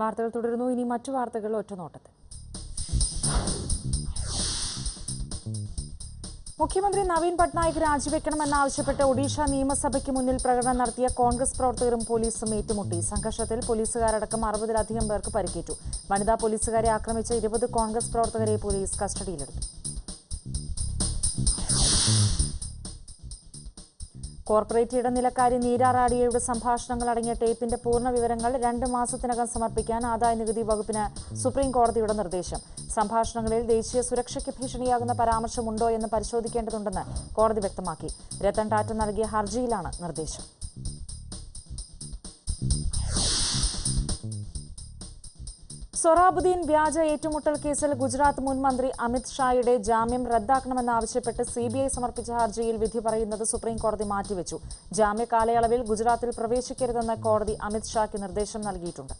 വാർത്തകൾ തുടരുന്നു ഇനി മറ്റു വാർത്തകൾ ഒറ്റനോട്ടത്തിൽ മുഖ്യമന്ത്രി നവീൻ പട്നായിക് രാജിവെക്കണമെന്നാവശ്യപ്പെട്ട് ഒഡീഷ നിയമസഭയ്ക്ക് മുന്നിൽ പ്രകടനം നടത്തിയ കോൺഗ്രസ് പ്രവർത്തകരും പോലീസും ഏറ്റുമുട്ടി സംഘർഷത്തിൽ പോലീസുകാരടക്കം അറുപതിലധികം പേർക്ക് പരിക്കേറ്റു വനിതാ പോലീസുകാരെ ആക്രമിച്ച ഇരുപത് കോൺഗ്രസ് പ്രവർത്തകരെ പോലീസ് കസ്റ്റഡിയിലെടുത്തു കോർപ്പറേറ്റ് ഇടനിലക്കാരി നീര റാഡിയയുടെ സംഭാഷണങ്ങൾ അടങ്ങിയ ടേപ്പിന്റെ പൂർണ്ണ വിവരങ്ങൾ രണ്ട് മാസത്തിനകം സമർപ്പിക്കാൻ ആദായ നികുതി വകുപ്പിന് സുപ്രീം കോടതിയുടെ നിർദ്ദേശം സംഭാഷണങ്ങളിൽ ദേശീയ സുരക്ഷയ്ക്ക് ഭീഷണിയാകുന്ന പരാമർശമുണ്ടോ എന്ന് പരിശോധിക്കേണ്ടതുണ്ടെന്ന് കോടതി വ്യക്തമാക്കി രത്തൻ ടാറ്റ നൽകിയ ഹർജിയിലാണ് നിർദ്ദേശം സൊറാബുദ്ദീൻ വ്യാജ ഏറ്റുമുട്ടൽ കേസിൽ ഗുജറാത്ത് മുൻ മന്ത്രി അമിത് ഷായുടെ ജാമ്യം റദ്ദാക്കണമെന്നാവശ്യപ്പെട്ട് സി ബി ഐ സമർപ്പിച്ച ഹർജിയിൽ വിധി പറയുന്നത് സുപ്രീം കോടതി മാറ്റിവെച്ചു ജാമ്യ കാലയളവിൽ ഗുജറാത്തിൽ പ്രവേശിക്കരുതെന്ന് കോടതി അമിത് ഷായ്ക്ക് നിർദ്ദേശം നൽകിയിട്ടുണ്ട്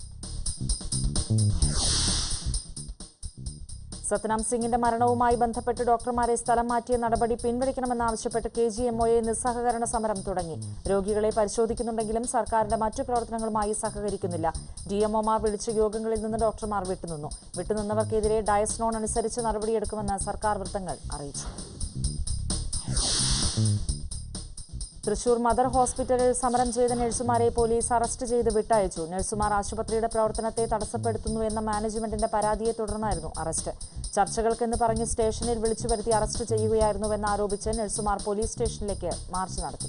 സത്നാം സിംഗിന്റെ മരണവുമായി ബന്ധപ്പെട്ട് ഡോക്ടർമാരെ സ്ഥലം മാറ്റിയ നടപടി പിൻവലിക്കണമെന്നാവശ്യപ്പെട്ട് കെ ജി എം ഒയെ നിസ്സഹകരണ സമരം തുടങ്ങി രോഗികളെ പരിശോധിക്കുന്നുണ്ടെങ്കിലും സർക്കാരിന്റെ മറ്റു പ്രവർത്തനങ്ങളുമായി സഹകരിക്കുന്നില്ല ഡി എംഒമാർ വിളിച്ച യോഗങ്ങളിൽ നിന്ന് ഡോക്ടർമാർ വിട്ടുനിന്നു വിട്ടുനിന്നവർക്കെതിരെ ഡയസ് നോൺ അനുസരിച്ച് നടപടിയെടുക്കുമെന്ന് സർക്കാർ വൃത്തങ്ങൾ അറിയിച്ചു തൃശൂർ മദർ ഹോസ്പിറ്റലിൽ സമരം ചെയ്ത നഴ്സുമാരെ പോലീസ് അറസ്റ്റ് ചെയ്ത് വിട്ടയച്ചു നഴ്സുമാർ ആശുപത്രിയുടെ പ്രവർത്തനത്തെ തടസ്സപ്പെടുത്തുന്നു എന്ന മാനേജ്മെന്റിന്റെ പരാതിയെ തുടർന്നായിരുന്നു അറസ്റ്റ് ചർച്ചകൾക്കെന്ന് പറഞ്ഞ് സ്റ്റേഷനിൽ വിളിച്ചു വരുത്തി അറസ്റ്റ് ചെയ്യുകയായിരുന്നുവെന്ന് ആരോപിച്ച് നഴ്സുമാർ പോലീസ് സ്റ്റേഷനിലേക്ക് മാർച്ച് നടത്തി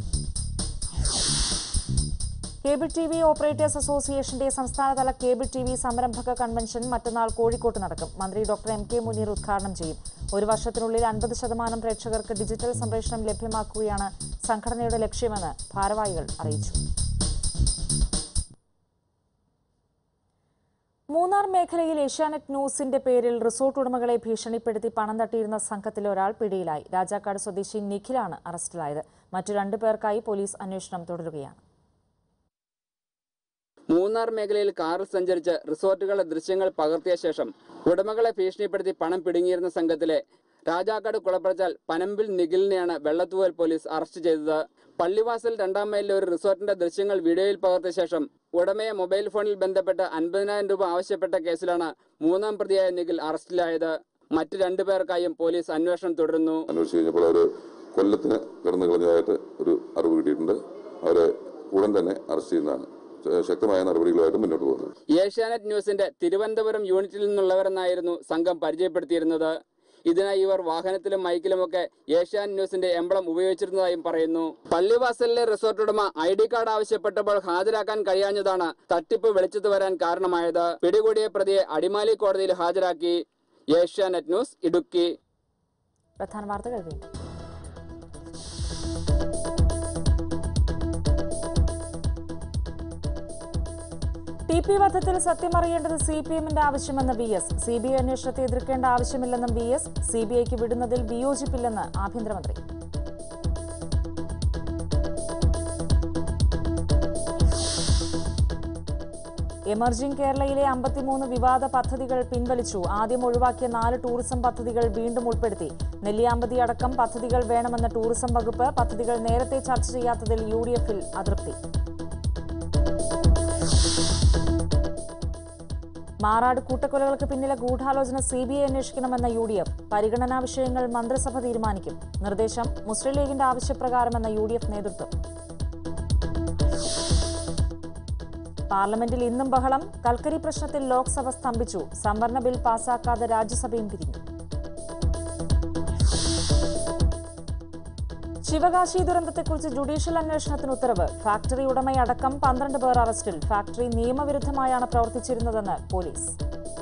കേബിൾ ടി വി ഓപ്പറേറ്റേഴ്സ് അസോസിയേഷന്റെ സംസ്ഥാനതല കേബിൾ ടി വി സംരംഭക കൺവെൻഷൻ മറ്റന്നാൾ കോഴിക്കോട്ട് നടക്കും മന്ത്രി ഡോക്ടർ എം കെ മുനീർ ഉദ്ഘാടനം ചെയ്യും ഒരു വർഷത്തിനുള്ളിൽ അൻപത് ശതമാനം പ്രേക്ഷകർക്ക് ഡിജിറ്റൽ സംപ്രേഷണം ലഭ്യമാക്കുകയാണ് സംഘടനയുടെ ലക്ഷ്യമെന്ന് ഭാരവാഹികൾ അറിയിച്ചു മൂന്നാർ മേഖലയിൽ ഏഷ്യാനെറ്റ് ന്യൂസിന്റെ പേരിൽ റിസോർട്ട് ഉടമകളെ ഭീഷണിപ്പെടുത്തി പണം തട്ടിയിരുന്ന സംഘത്തിലെ ഒരാൾ പിടിയിലായി രാജാക്കാട് സ്വദേശി നിഖിലാണ് അറസ്റ്റിലായത് മറ്റു രണ്ടു പേർക്കായി പോലീസ് അന്വേഷണം തുടരുകയാണ് മൂന്നാർ മേഖലയിൽ കാറിൽ സഞ്ചരിച്ച് റിസോർട്ടുകളുടെ ദൃശ്യങ്ങൾ പകർത്തിയ ശേഷം ഉടമകളെ ഭീഷണിപ്പെടുത്തി പണം പിടുങ്ങിയിരുന്ന സംഘത്തിലെ രാജാക്കാട് കുളപ്പറച്ചാൽ പനമ്പിൽ നിഖിലിനെയാണ് വെള്ളത്തൂവൽ പോലീസ് അറസ്റ്റ് ചെയ്തത് പള്ളിവാസൽ രണ്ടാം മൈലിലെ ഒരു റിസോർട്ടിന്റെ ദൃശ്യങ്ങൾ വീഡിയോയിൽ പകർത്തിയ ശേഷം ഉടമയെ മൊബൈൽ ഫോണിൽ ബന്ധപ്പെട്ട് അൻപതിനായിരം രൂപ ആവശ്യപ്പെട്ട കേസിലാണ് മൂന്നാം പ്രതിയായ നിഖിൽ അറസ്റ്റിലായത് മറ്റു രണ്ടു പേർക്കായും പോലീസ് അന്വേഷണം തുടരുന്നു അന്വേഷിച്ച് കഴിഞ്ഞപ്പോൾ അവർ കൊല്ലത്തിന് കിടന്നു കളഞ്ഞതായിട്ട് ഒരു അറിവ് കിട്ടിയിട്ടുണ്ട് അവരെ ഉടൻ തന്നെ അറസ്റ്റ് ചെയ്യുന്നതാണ് ശ- ശക്തമായ നടപടികളുമായിട്ട് മുന്നോട്ട് പോകുന്നത് ഏഷ്യാനെറ്റ് ന്യൂസിന്റെ തിരുവനന്തപുരം യൂണിറ്റിൽ നിന്നുള്ളവരെന്നായിരുന്നു സംഘം പരിചയപ്പെടുത്തിയിരുന്നത് ഇതിനായി ഇവർ വാഹനത്തിലും മൈക്കിലുമൊക്കെ ഏഷ്യാനെറ്റ് ന്യൂസിന്റെ എംബ്ലം ഉപയോഗിച്ചിരുന്നതായും പറയുന്നു പള്ളിവാസലിലെ റിസോർട്ട് ഉടമ ഐ ഡി കാർഡ് ആവശ്യപ്പെട്ടപ്പോൾ ഹാജരാക്കാൻ കഴിയാഞ്ഞതാണ് തട്ടിപ്പ് വെളിച്ചത്ത് വരാൻ കാരണമായത് പിടികൂടിയ പ്രതിയെ അടിമാലി കോടതിയിൽ ഹാജരാക്കി ഏഷ്യാനെറ്റ് ന്യൂസ് ഇടുക്കി പ്രധാന വാർത്തകൾ വീണ്ടും ടി പി വധത്തിൽ സത്യമറിയേണ്ടത് സി പി എമ്മിന്റെ ആവശ്യമെന്ന് V S C B I അന്വേഷണത്തെ എതിർക്കേണ്ട ആവശ്യമില്ലെന്നും വി എസ് സി ബി ഐക്ക് വിടുന്നതിൽ വിയോജിപ്പില്ലെന്ന് ആഭ്യന്തരമന്ത്രി എമർജിംഗ് കേരളയിലെ അമ്പത്തിമൂന്ന് വിവാദ പദ്ധതികൾ പിൻവലിച്ചു ആദ്യം ഒഴിവാക്കിയ നാല് ടൂറിസം പദ്ധതികൾ വീണ്ടും ഉൾപ്പെടുത്തി നെല്ലിയാമ്പതി അടക്കം പദ്ധതികൾ വേണമെന്ന ടൂറിസം വകുപ്പ് പദ്ധതികൾ നേരത്തെ ചർച്ച ചെയ്യാത്തതിൽ യു ഡി എഫിൽ അതൃപ്തി മാറാട് കൂട്ടക്കൊലകൾക്ക് പിന്നിലെ ഗൂഢാലോചന സി ബി ഐ അന്വേഷിക്കണമെന്ന യു ഡി എഫ് പരിഗണനാ വിഷയങ്ങൾ മന്ത്രിസഭ തീരുമാനിക്കും നിർദ്ദേശം മുസ്ലിം ലീഗിന്റെ ആവശ്യപ്രകാരമെന്ന യു ഡി എഫ് നേതൃത്വം പാർലമെന്റിൽ ഇന്നും ബഹളം കൽക്കരി പ്രശ്നത്തിൽ ലോക്സഭ സ്തംഭിച്ചു സംവരണ ബിൽ പാസാക്കാതെ രാജ്യസഭയും പിരിഞ്ഞു ശിവകാശി ദുരന്തത്തെക്കുറിച്ച് ജുഡീഷ്യൽ അന്വേഷണത്തിന് ഉത്തരവ് ഫാക്ടറി ഉടമയടക്കം പന്ത്രണ്ട് പേർ അറസ്റ്റിൽ ഫാക്ടറി നിയമവിരുദ്ധമായാണ് പ്രവർത്തിച്ചിരുന്നതെന്ന് പോലീസ്